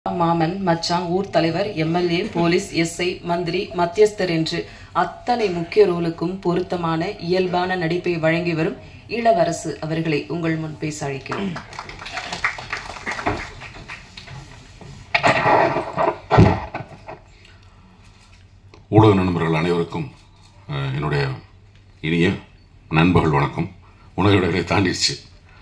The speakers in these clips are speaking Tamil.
மாமன் மச்சான் ஊர் தலைவர் எம்எல்ஏ போலீஸ் எஸ்ஐ மந்திரி மத்தியஸ்தர் என்று அத்தனை முக்கிய ரோலுக்கும் பொருத்தமான இயல்பான நடிப்பை வழங்கி வரும் இளவரசு அவர்களை உங்கள் முன் பேச அழைக்கிறோம் ஊடக நண்பர்கள் அனைவருக்கும் அஹ், என்னுடைய இனிய நண்பர்கள் வணக்கம் உணவு இடைகளை தாண்டிடுச்சு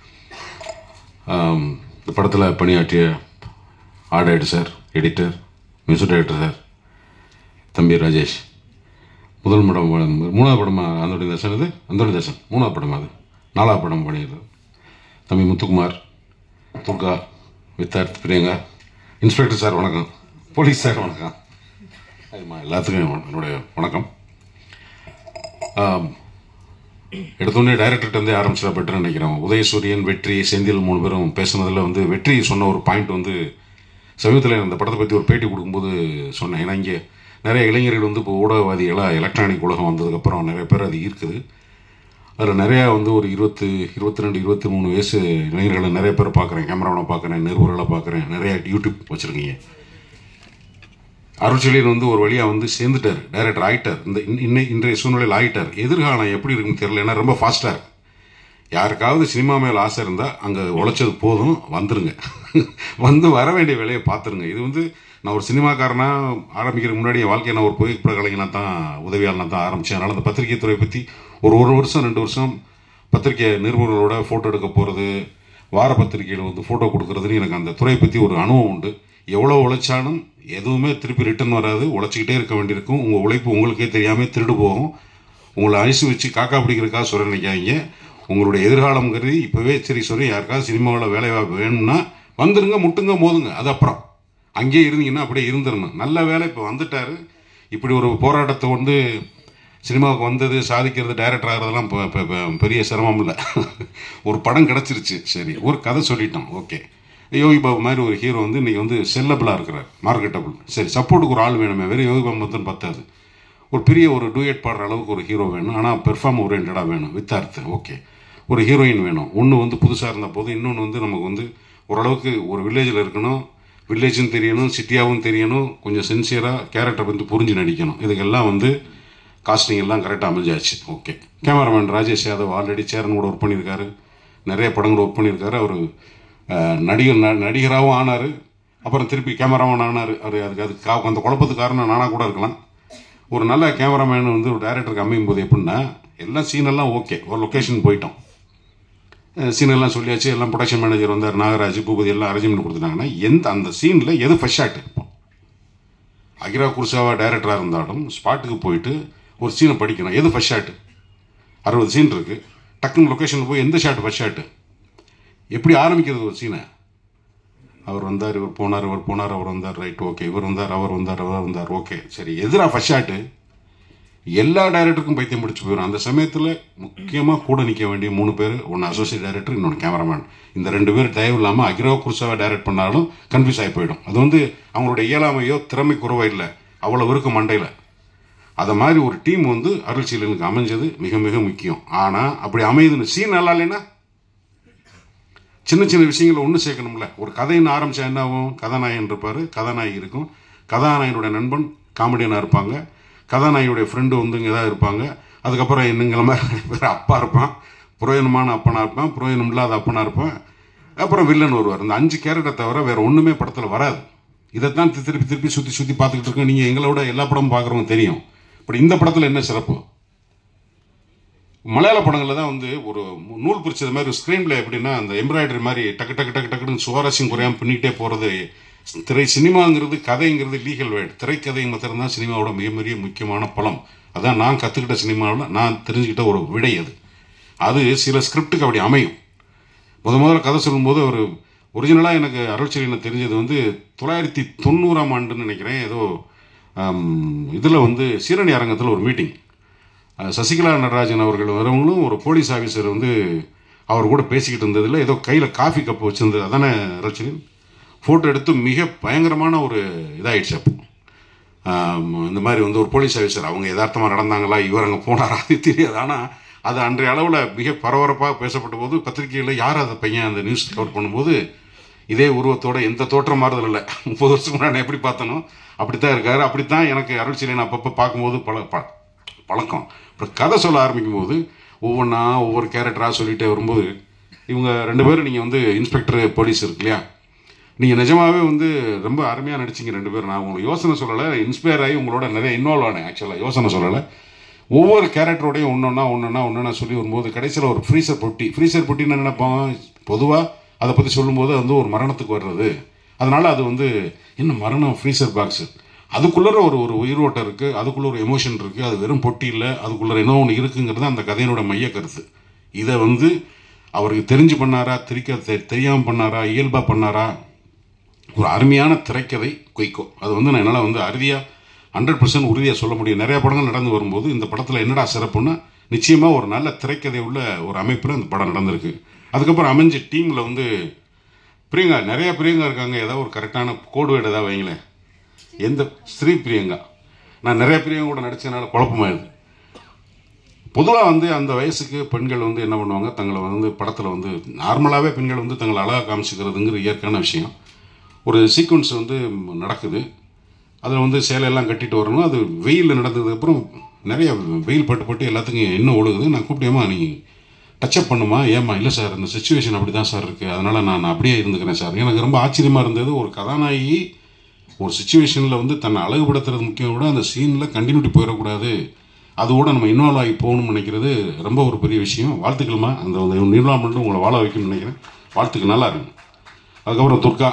ஆம், இந்த படத்தில் பணியாற்றிய art editor editor music director sir தம்பி ராஜேஷ் முதல் படம் மூணாவது படமா அந்தோடைய தர்ஷன் இது அந்தோடைய தர்ஷன் மூணாவது படம் அது நாலாவது படம் பண்ணிடுறது தம்பி முத்துக்குமார் துர்கா வித்தார்த் பிரியங்கா இன்ஸ்பெக்டர் சார் வணக்கம் போலீஸ் சார் வணக்கம் அதுமா எல்லாத்துக்கும் என்னுடைய வணக்கம் ஆம், எடுத்தோடனே டைரக்டர்கிட்ட வந்து ஆரம்பிச்சா பெட்டர்னு நினைக்கிறோம் உதயசூரியன் வெற்றி செந்தில் மூணு பேரும் பேசுனதில் வந்து வெற்றி சொன்ன ஒரு பாயிண்ட் வந்து சமீபத்தில் இந்த படத்தை பற்றி ஒரு பேட்டி கொடுக்கும்போது சொன்னேன் ஏன்னா இங்கே நிறைய இளைஞர்கள் வந்து இப்போ ஊடகவாதிகளாக எலக்ட்ரானிக் உலகம் வந்ததுக்கப்புறம் நிறைய பேர் அது ஈர்க்குது அதில் நிறையா வந்து ஒரு இருபத்து இருபத்தி ரெண்டு இருபத்தி மூணு வயசு இளைஞர்களை நிறைய பேர் பார்க்குறேன் கேமராவை பார்க்குறேன் நிருபர்களை பார்க்குறேன் நிறைய யூடியூப் வச்சுருக்கீங்க அருள்செழியன் வந்து ஒரு வழியாக வந்து சேர்ந்துட்டார் டைரக்டர் ஆயிட்டார் இந்த இன்- இன்னை இன்றைய சூழ்நிலையில் ஆயிட்டார் எதிர்காலம் எப்படி இருக்குன்னு தெரியல ஏன்னா ரொம்ப ஃபாஸ்ட்டாக இருக்கு யாருக்காவது சினிமா மேல் ஆசை இருந்தால் அங்கே உழைச்சது போதும் வந்துருங்க வந்து வர வேண்டிய வேலையை பார்த்துருங்க இது வந்து நான் ஒரு சினிமாக்காரனா ஆரம்பிக்கிறதுக்கு முன்னாடி என் வாழ்க்கையை நான் ஒரு புகைப்பட கலைஞனாக தான் உதவியாளனாக தான் ஆரம்பித்தேன் அதனால் அந்த பத்திரிகை துறை பற்றி ஒரு ஒரு வருஷம் ரெண்டு வருஷம் பத்திரிகை நிருபர்களோட ஃபோட்டோ எடுக்க போகிறது வார பத்திரிகையில் வந்து ஃபோட்டோ கொடுக்கறதுன்னு எனக்கு அந்த துறையை பற்றி ஒரு அனுபவம் உண்டு எவ்வளோ உழைச்சாலும் எதுவுமே திருப்பி ரிட்டர்ன் வராது உழைச்சிக்கிட்டே இருக்க வேண்டியிருக்கும் உங்கள் உழைப்பு உங்களுக்கே தெரியாமல் திருடு போகும் உங்களை ஐசு வச்சு காக்கா பிடிக்கிறதுக்காக சொல்ல நினைக்காதீங்க உங்களுடைய எதிர்காலம் கருதி இப்போவே சரி சொல்லி யாருக்காவது சினிமாவில் வேலை வாய்ப்பு வேணும்னா வந்துருங்க முட்டுங்க மோதுங்க அது அப்புறம் அங்கேயே இருந்தீங்கன்னா அப்படியே இருந்துடணும் நல்ல வேலை இப்போ வந்துட்டாரு இப்படி ஒரு போராட்டத்தை வந்து சினிமாவுக்கு வந்தது சாதிக்கிறது டைரக்டர் ஆகிறதெல்லாம் இப்போ இப்போ- இப்போ பெரிய சிரமம் இல்லை ஒரு படம் கிடச்சிருச்சு சரி ஒரு கதை சொல்லிட்டோம் ஓகே யோகி பாபு மாதிரி ஒரு ஹீரோ வந்து இன்னைக்கு வந்து செல்லபிளாக இருக்கிறார் மார்க்கெட்டபிள் சரி சப்போர்ட்டுக்கு ஒரு ஆள் வேணுமே வெறும் யோகி பாபு மட்டும் பத்தாது ஒரு பெரிய ஒரு டூயட் பாடுற அளவுக்கு ஒரு ஹீரோ வேணும் ஆனால் பெர்ஃபார்ம் ஓரியன்டாக வேணும் வித் அர்த் ஓகே ஒரு ஹீரோயின் வேணும் ஒன்று வந்து புதுசாக இருந்த போது இன்னொன்று வந்து நமக்கு வந்து ஓரளவுக்கு ஒரு வில்லேஜில் இருக்கணும் வில்லேஜும் தெரியணும் சிட்டியாகவும் தெரியணும் கொஞ்சம் சின்சியராக கேரக்டர் வந்து புரிஞ்சு நடிக்கணும் இதுக்கெல்லாம் வந்து காஸ்டிங் எல்லாம் கரெக்டாக அமைஞ்சாச்சு okay cameraman Rajesh Yadav already Cheran கூட ஒர்க் பண்ணியிருக்காரு நிறைய படங்கள் ஒர்க் பண்ணியிருக்காரு அவர் நடிகர் ந- நடிகராகவும் ஆனார் அப்புறம் திருப்பி கேமராமேன் ஆனார் அவர் அதுக்கு அதுக்கு கா- அந்த குழப்பத்துக்கு காரணம் நானாக கூட இருக்கலாம் ஒரு நல்ல கேமராமேன் வந்து ஒரு டைரக்டருக்கு அமையும் போது எப்படின்னா எல்லாம் சீனெல்லாம் ஓகே ஒரு லொக்கேஷன் போயிட்டோம் சீன் எல்லாம் சொல்லியாச்சு எல்லாம் ப்ரொடக்ஷன் மேனேஜர் வந்தார் நாகராஜ் பூபதி எல்லாம் அரேஞ்ச்மெண்ட் கொடுத்துட்டாங்கன்னா எந்த அந்த சீனில் எது ஃபர்ஸ்ட் ஷாட் அகிரா குர்சாவா டைரக்டராக இருந்தாலும் ஸ்பாட்டுக்கு போயிட்டு ஒரு சீனை படிக்கணும் எது ஃபர்ஸ்ட் ஷாட் அறுபது சீன் இருக்கு டக்குன்னு லொக்கேஷனில் போய் எந்த ஷாட் ஃபர்ஸ்ட் ஷாட் எப்படி ஆரம்பிக்கிறது ஒரு சீனை அவர் வந்தார் இவர் போனார் இவர் போனார் அவர் வந்தார் ரைட் ஓகே இவர் வந்தார் அவர் வந்தார் அவர் வந்தார் ஓகே சரி எதிரா ஃபர்ஸ்ட் ஷாட்டு எல்லா டைரக்டருக்கும் பைத்தியம் பிடிச்சு போயிடும் அந்த சமயத்தில் முக்கியமாக கூட நிற்க வேண்டிய மூணு பேர் ஒன்று அசோசியேட் டைரக்டர் இன்னொன்று கேமராமேன் இந்த ரெண்டு பேர் தயவு இல்லாமல் அகிரோ குருசாவை டைரக்ட் பண்ணாலும் கன்ஃபியூஸ் ஆகி போயிடும் அது வந்து அவங்களுடைய இயலாமையோ திறமை குறைவோ இல்லை அவ்வளோ இருக்கும் மண்டையில் அதை மாதிரி ஒரு டீம் வந்து அருள்சீலனுக்கு அமைஞ்சது மிக மிக முக்கியம் ஆனால் அப்படி அமையுதுன்னு சீன் நல்லா இல்லைன்னா சின்ன சின்ன விஷயங்களை ஒன்று சேர்க்கணும்ல ஒரு கதைன்னு ஆரம்பிச்சா என்ன ஆகும் கதாநாயகன் இருப்பார் கதாநாயகி இருக்கும் கதாநாயகனுடைய நண்பன் காமெடியனாக இருப்பாங்க கதாநாயகியுடைய ஃப்ரெண்டு வந்து இங்கே ஏதாவது இருப்பாங்க அதுக்கப்புறம் என்னங்கிற மாதிரி நிறைய பேர் அப்பா இருப்பான் புரோஜனமான அப்பனா இருப்பான் புரோஜனம் இல்லாத அப்பனா இருப்பான் அப்புறம் வில்லன் வருவார் இந்த அஞ்சு கேரக்டர் தவிர வேற ஒன்றுமே படத்தில் வராது இதைத்தான் தி- திருப்பி திருப்பி சுற்றி சுற்றி பார்த்துக்கிட்டு இருக்கோம் நீங்கள் எங்களோட எல்லா படமும் பார்க்குறவங்க தெரியும் பட் இந்த படத்தில் என்ன சிறப்பு மலையாள படங்களில் தான் வந்து ஒரு மு- நூல் பிரிச்சது மாதிரி ஸ்க்ரீன் பிளே எப்படின்னா அந்த எம்ப்ராய்டரி மாதிரி டக்கு டக்கு டக்கு டக்குன்னு சுவாரஸ்யம் குறையாம பின்னிட்டே போகிறது திரை சினிமாங்கிறது கதைங்கிறது லீகல் வேர்ட் திரைக்கதை மாத்திரம்தான் சினிமாவோட மிக மிக முக்கியமான பலம் அதான் நான் கற்றுக்கிட்ட சினிமாவில் நான் தெரிஞ்சுக்கிட்ட ஒரு விடை அது அது சில ஸ்கிரிப்டுக்கு அப்படி அமையும் முத முதல்ல கதை சொல்லும்போது ஒரு ஒரிஜினலாக எனக்கு அருள்செழியனை தெரிஞ்சது வந்து தொள்ளாயிரத்தி தொண்ணூறாம் ஆண்டுன்னு நினைக்கிறேன் ஏதோ இதில் வந்து சீரணி அரங்கத்தில் ஒரு மீட்டிங் அஹ் சசிகலா நடராஜன் அவர்கள் வரவங்களும் ஒரு போலீஸ் ஆஃபீஸர் வந்து அவர் கூட பேசிக்கிட்டு இருந்ததில் ஏதோ கையில் காஃபி கப் வச்சிருந்தது அதானே ரச்சனின் ஃபோட்டோ எடுத்து மிக பயங்கரமான ஒரு இதாயிடுச்சு அப்போ ஆம், இந்த மாதிரி வந்து ஒரு போலீஸ் ஆஃபீஸர் அவங்க யதார்த்தமாக நடந்தாங்களா இவர் அங்கே போனாரா அது தெரியாது ஆனால் அது அன்றைய அளவில் மிக பரபரப்பாக பேசப்பட்ட போது பத்திரிகையில் யார் அந்த பையன் அந்த நியூஸ் கவர் பண்ணும்போது இதே உருவத்தோட எந்த தோற்றம் மாறுதல் இல்லை முப்பது வருஷத்துக்கு முன்னாடி நான் எப்படி பார்த்தனோ அப்படித்தான் இருக்காரு அப்படித்தான் எனக்கு அருள்சீலன் அப்பப்போ பார்க்கும்போது பல ப பழக்கம் அப்புறம் கதை சொல்ல ஆரம்பிக்கும் போது ஒவ்வொன்றா ஒவ்வொரு கேரக்டராக சொல்லிட்டே வரும்போது இவங்க ரெண்டு பேரும் நீங்கள் வந்து இன்ஸ்பெக்டர் போலீஸ் இருக்கு இல்லையா நீங்கள் நிஜமாவே வந்து ரொம்ப அருமையாக நடிச்சிங்க ரெண்டு பேரும் நான் உங்களுக்கு யோசனை சொல்லலை இன்ஸ்பயர் ஆகி உங்களோட நிறைய இன்வால்வ் ஆனேன் ஆக்சுவலாக யோசனை சொல்லலை ஒவ்வொரு கேரக்டரோடையும் ஒன்றொன்னா ஒன்றொன்னா ஒன்றா சொல்லி வரும்போது கடைசியில் ஒரு ஃப்ரீசர் பொட்டி ஃப்ரீசர் பொட்டின்னு என்ன நினைப்போம் பொதுவாக அதை பற்றி சொல்லும்போது அது வந்து ஒரு மரணத்துக்கு வர்றது அதனால அது வந்து என்ன மரணம் ஃப்ரீசர் பாக்ஸு அதுக்குள்ளே ஒரு ஒரு உயிரோட்டம் இருக்குது அதுக்குள்ளே ஒரு எமோஷன் இருக்குது அது வெறும் பொட்டி இல்லை அதுக்குள்ளே என்ன ஒன்று இருக்குங்கிறது அந்த கதையினோட மைய கருத்து இதை வந்து அவருக்கு தெரிஞ்சு பண்ணாரா திரிக்க தெ- தெரியாம பண்ணாரா இயல்பாக பண்ணாரா ஒரு அருமையான திரைக்கதை கொய்க்கோ அது வந்து நான் என்னால் வந்து அறுதியாக ஹண்ட்ரட் பர்சன்ட் உறுதியாக சொல்ல முடியும் நிறைய படங்கள் நடந்து வரும்போது இந்த படத்தில் என்னடா சிறப்புன்னா நிச்சயமாக ஒரு நல்ல திரைக்கதை உள்ள ஒரு அமைப்பில் இந்த படம் நடந்திருக்கு அதுக்கப்புறம் அமைஞ்ச டீமில் வந்து பிரியங்கா நிறைய பிரியங்கா இருக்காங்க ஏதாவது ஒரு கரெக்டான கோடு வேர்டு ஏதாவது வைங்களேன் எந்த ஸ்ரீ பிரியங்கா நான் நிறைய பிரியங்கா கூட நடிச்சதுனால குழப்பமாயிருது பொதுவாக வந்து அந்த வயசுக்கு பெண்கள் வந்து என்ன பண்ணுவாங்க தங்களை வந்து படத்தில் வந்து நார்மலாகவே பெண்கள் வந்து தங்களை அழகாக காமிச்சிக்கிறதுங்கிற இயற்கையான விஷயம் ஒரு சீக்வன்ஸ் வந்து நடக்குது அதில் வந்து சேலையெல்லாம் கட்டிட்டு வரணும் அது வெயிலில் நடந்ததுக்கப்புறம் நிறைய வெயில் பட்டு பட்டு எல்லாத்துக்கும் என்ன ஒழுகுது நான் கூப்பிட்டேம்மா நீ டச்சப் பண்ணுமா ஏம்மா இல்லை சார் இந்த சுச்சுவேஷன் அப்படி தான் சார் இருக்குது அதனால் நான் அப்படியே இருந்துக்கிறேன் சார் எனக்கு ரொம்ப ஆச்சரியமாக இருந்தது ஒரு கதாநாயகி ஒரு சுச்சுவேஷனில் வந்து தன்னை அழகுபடுத்துறது முக்கியம் விட அந்த சீனில் கண்டினியூட்டி போயிடக்கூடாது அதோட நம்ம இன்வால்வ் ஆகி போகணும்னு நினைக்கிறது ரொம்ப ஒரு பெரிய விஷயம் வாழ்த்துக்கள்மா அந்த இன்வால்மெண்ட்டு உங்களை வாழ வைக்கணும்னு நினைக்கிறேன் வாழ்த்துக்கு நல்லா இருக்கும் அதுக்கப்புறம் துர்கா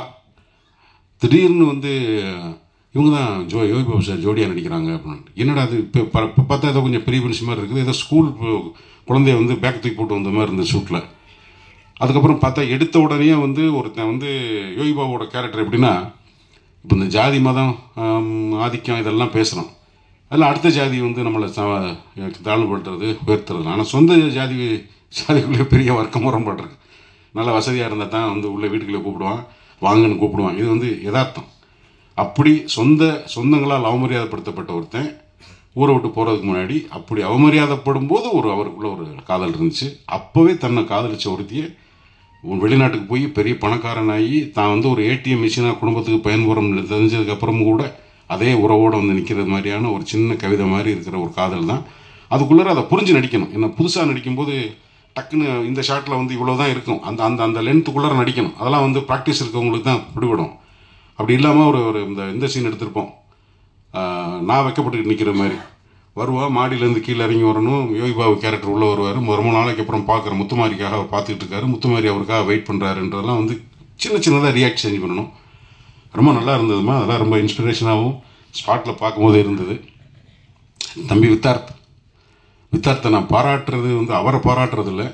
திடீர்னு வந்து இவங்க தான் ஜோ யோகி பாபு சார் ஜோடியாக நடிக்கிறாங்க அப்படின்னு என்னடா அது இப்போ இப்போ பார்த்தா ஏதோ கொஞ்சம் பெரிய மனுஷன் மாதிரி இருக்குது ஏதோ ஸ்கூல் குழந்தைய வந்து பேக் தூக்கி போட்டு வந்த மாதிரி இருந்தது ஷூட்டில் அதுக்கப்புறம் பார்த்தா எடுத்த உடனே வந்து ஒருத்தன் வந்து யோகி பாபுவோட கேரக்டர் எப்படின்னா இப்போ இந்த ஜாதி மதம் ஆம், ஆதிக்கம் இதெல்லாம் பேசுகிறோம் அதில் அடுத்த ஜாதி வந்து நம்மளை ச- தாழ்வுபடுத்துறது உயர்த்துறது ஆனால் சொந்த ஜாதி ஜாதிக்குள்ளே பெரிய வர்க்க முரண்பாட்டிருக்கு நல்ல வசதியாக இருந்தால் தான் வந்து உள்ள வீட்டுக்குள்ளே கூப்பிடுவான் வாங்கன்னு கூப்பிடுவான் இது வந்து யதார்த்தம் அப்படி சொந்த சொந்தங்களால் அவமரியாதைப்படுத்தப்பட்ட ஒருத்தன் ஊரை விட்டு போகிறதுக்கு முன்னாடி அப்படி அவமரியாதைப்படும் போது ஒரு அவருக்குள்ள ஒரு காதல் இருந்துச்சு அப்போவே தன்னை காதலிச்ச ஒருத்தியை உன் வெளிநாட்டுக்கு போய் பெரிய பணக்காரனாகி தான் வந்து ஒரு ஏடிஎம் மிஷினாக குடும்பத்துக்கு பயன்பெறும் தெரிஞ்சதுக்கு அப்புறமும் கூட அதே உறவோடு வந்து நிற்கிறது மாதிரியான ஒரு சின்ன கவிதை மாதிரி இருக்கிற ஒரு காதல் தான் அதுக்குள்ளே அதை புரிஞ்சு நடிக்கணும் என்ன புதுசாக நடிக்கும்போது டக்குன்னு இந்த ஷாட்டில் வந்து இவ்வளோ தான் இருக்கும் அந்த அந்த அந்த லென்த்துக்குள்ளே நடிக்கணும் அதெல்லாம் வந்து ப்ராக்டிஸ் இருக்கவங்களுக்கு தான் பிடிவிடும் அப்படி இல்லாமல் ஒரு ஒரு இந்த இந்த சீன் எடுத்திருப்போம் ஆஹ் நான் வைக்கப்பட்டு நிற்கிற மாதிரி வருவா மாடியிலேருந்து கீழே இறங்கி வரணும் யோகி பாபு கேரக்டர் உள்ளே வருவார் ரொம்ப நாளைக்கு அப்புறம் பார்க்குற முத்துமாரிக்காக அவர் பார்த்துக்கிட்டு இருக்காரு முத்துமாரி அவருக்காக வெயிட் பண்ணுறாருன்றதெல்லாம் வந்து சின்ன சின்னதாக ரியாக்ட் செஞ்சு பண்ணணும் ரொம்ப நல்லா இருந்ததுமா அதெல்லாம் ரொம்ப இன்ஸ்பிரேஷனாகவும் ஸ்பாட்டில் பார்க்கும்போது இருந்தது தம்பி வித்தார்த் வித்தார்த்தை நான் பாராட்டுறது வந்து அவரை பாராட்டுறது இல்லை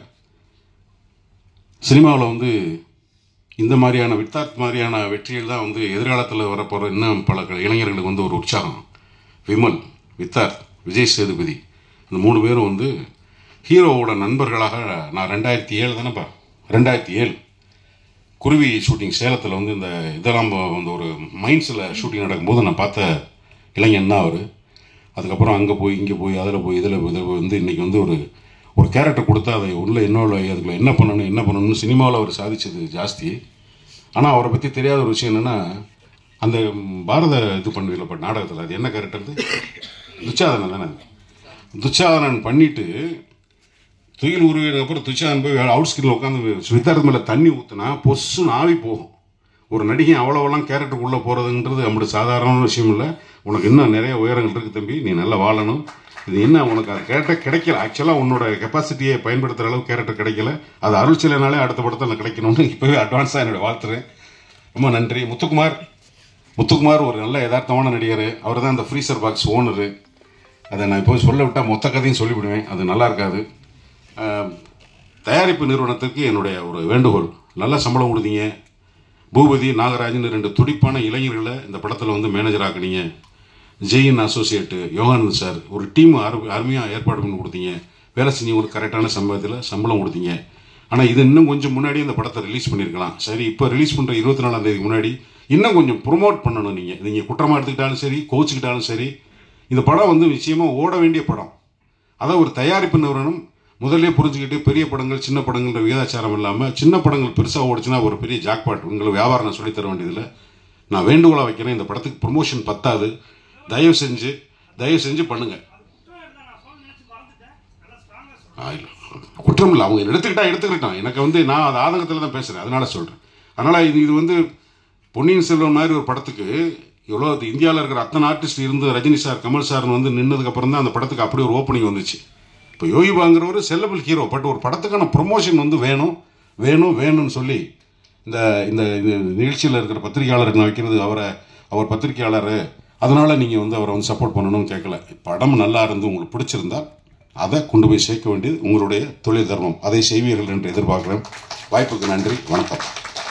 சினிமாவில் வந்து இந்த மாதிரியான வித்தார்த் மாதிரியான வெற்றிகள் தான் வந்து எதிர்காலத்தில் வரப்போகிற இன்னும் பல க- இளைஞர்களுக்கு வந்து ஒரு உற்சாகம் விமல் வித்தார்த் விஜய் சேதுபதி இந்த மூணு பேரும் வந்து ஹீரோவோட நண்பர்களாக நான் ரெண்டாயிரத்தி ஏழு தானேப்பா ரெண்டாயிரத்தி ஏழு குருவி ஷூட்டிங் சேலத்தில் வந்து இந்த இதெல்லாம் ப- வந்து ஒரு மைன்ஸில் ஷூட்டிங் நடக்கும்போது நான் பார்த்த இளைஞன் தான் அவர் அதுக்கப்புறம் அங்கே போய் இங்கே போய் அதில் போய் இதில் இதில் போய் வந்து இன்றைக்கி வந்து ஒரு ஒரு கேரக்டர் கொடுத்தா அதை உள்ள இன்னொரு அதுக்குள்ள என்ன பண்ணணும் என்ன பண்ணணும்னு சினிமாவில் அவர் சாதிச்சது ஜாஸ்தி ஆனால் அவரை பற்றி தெரியாத ஒரு விஷயம் என்னென்னா அந்த ம், பாரத இது பண்ணுவீங்களப்ப நாடகத்தில் அது என்ன கேரக்டர் துச்சாதனன் தானே துச்சாதனன் பண்ணிட்டு துயில் உருவினதுக்கு அப்புறம் துச்சாதன் போய் அவுட் ஸ்கிரில் உட்காந்து வித்தாரத்து மேலே தண்ணி ஊற்றினா பொஸ்ஸுன்னு ஆவி போகும் ஒரு நடிகை அவ்வளோவெல்லாம் கேரக்டருக்குள்ளே போகிறதுன்றது அப்படி சாதாரண விஷயம் இல்லை உனக்கு இன்னும் நிறைய உயரங்கள் இருக்குது தம்பி நீ நல்லா வாழணும் இது என்ன உனக்கு அது கேரக்டர் கிடைக்கல ஆக்சுவலாக உன்னோட கெப்பாசிட்டியை பயன்படுத்துகிற அளவு கேரக்டர் கிடைக்கல அது அருள் சிலைனாலே அடுத்த படத்தில் கிடைக்கணும்னு இப்போவே அட்வான்ஸாக என்னோட வாழ்த்துறேன் ரொம்ப நன்றி முத்துக்குமார் முத்துக்குமார் ஒரு நல்ல யதார்த்தமான நடிகர் அவர் தான் இந்த ஃப்ரீசர் பாக்ஸ் ஓனரு அதை நான் இப்போ சொல்ல விட்டால் மொத்த கதையும் சொல்லிவிடுவேன் அது நல்லா இருக்காது ஆஹ், தயாரிப்பு நிறுவனத்துக்கு என்னுடைய ஒரு வேண்டுகோள் நல்ல சம்பளம் கொடுத்தீங்க பூபதி நாகராஜன் ரெண்டு துடிப்பான இளைஞர்களை இந்த படத்தில் வந்து மேனேஜர் ஆக்குனீங்க ஜெயின் அசோசியேட்டு யோகானந்த் சார் ஒரு டீம் அரு அருமையாக ஏற்பாடு பண்ணி கொடுத்தீங்க வேலை செஞ்சவங்களுக்கு கரெக்டான சம்பளத்தில் சம்பளம் கொடுத்தீங்க ஆனால் இது இன்னும் கொஞ்சம் முன்னாடி இந்த படத்தை ரிலீஸ் பண்ணியிருக்கலாம் சரி இப்போ ரிலீஸ் பண்ணுற இருபத்தி நாலாம் தேதிக்கு முன்னாடி இன்னும் கொஞ்சம் ப்ரொமோட் பண்ணணும் நீங்கள் நீங்கள் குற்றமாக எடுத்துக்கிட்டாலும் சரி கோச்சுக்கிட்டாலும் சரி இந்த படம் வந்து நிச்சயமாக ஓட வேண்டிய படம் அதை ஒரு தயாரிப்பு நிறுவனம் முதல்ல புரிஞ்சுக்கிட்டு பெரிய படங்கள் சின்ன படங்கள்ன்ற விகிதாச்சாரம் இல்லாமல் சின்ன படங்கள் பெருசாக ஓடிச்சுன்னா ஒரு பெரிய ஜாக்பாட் உங்களுக்கு வியாபாரம் நான் சொல்லித் தர வேண்டியதில்லை நான் வேண்டுகோளாக வைக்கிறேன் இந்த படத்துக்கு ப்ரொமோஷன் பத்தாது தயவு செஞ்சு தயவு செஞ்சு பண்ணுங்க ஆ, இல்ல. குற்றம் இல்லை அவங்க எடுத்துக்கிட்டா எடுத்துக்கிட்டான் எனக்கு வந்து நான் அது ஆதங்கத்தில் தான் பேசுகிறேன் அதனால சொல்கிறேன் அதனால் இது இது வந்து பொன்னியின் செல்வன் மாதிரி ஒரு படத்துக்கு எவ்வளோ இந்தியாவில் இருக்கிற அத்தனை ஆர்டிஸ்ட் இருந்து ரஜினி சார் கமல் சார்னு வந்து நின்னதுக்கப்புறம் தான் அந்த படத்துக்கு அப்படி ஒரு ஓப்பனிங் வந்துச்சு இப்போ யோகி பாங்கிறவர் செல்லபிள் ஹீரோ பட் ஒரு படத்துக்கான ப்ரொமோஷன் வந்து வேணும் வேணும் வேணும்னு சொல்லி இந்த இந்த இந்த நிகழ்ச்சியில் இருக்கிற பத்திரிகையாளருக்கு நான் வைக்கிறது அவரை அவர் பத்திரிகையாளர் அதனால் நீங்கள் வந்து அவரை வந்து சப்போர்ட் பண்ணணும்னு கேட்கல படம் நல்லா இருந்து உங்களுக்கு பிடிச்சிருந்தா அதை கொண்டு போய் சேர்க்க வேண்டியது உங்களுடைய தொழில் தர்மம் அதை செய்வீர்கள் என்று எதிர்பார்க்குறேன் வாய்ப்புக்கு நன்றி வணக்கம்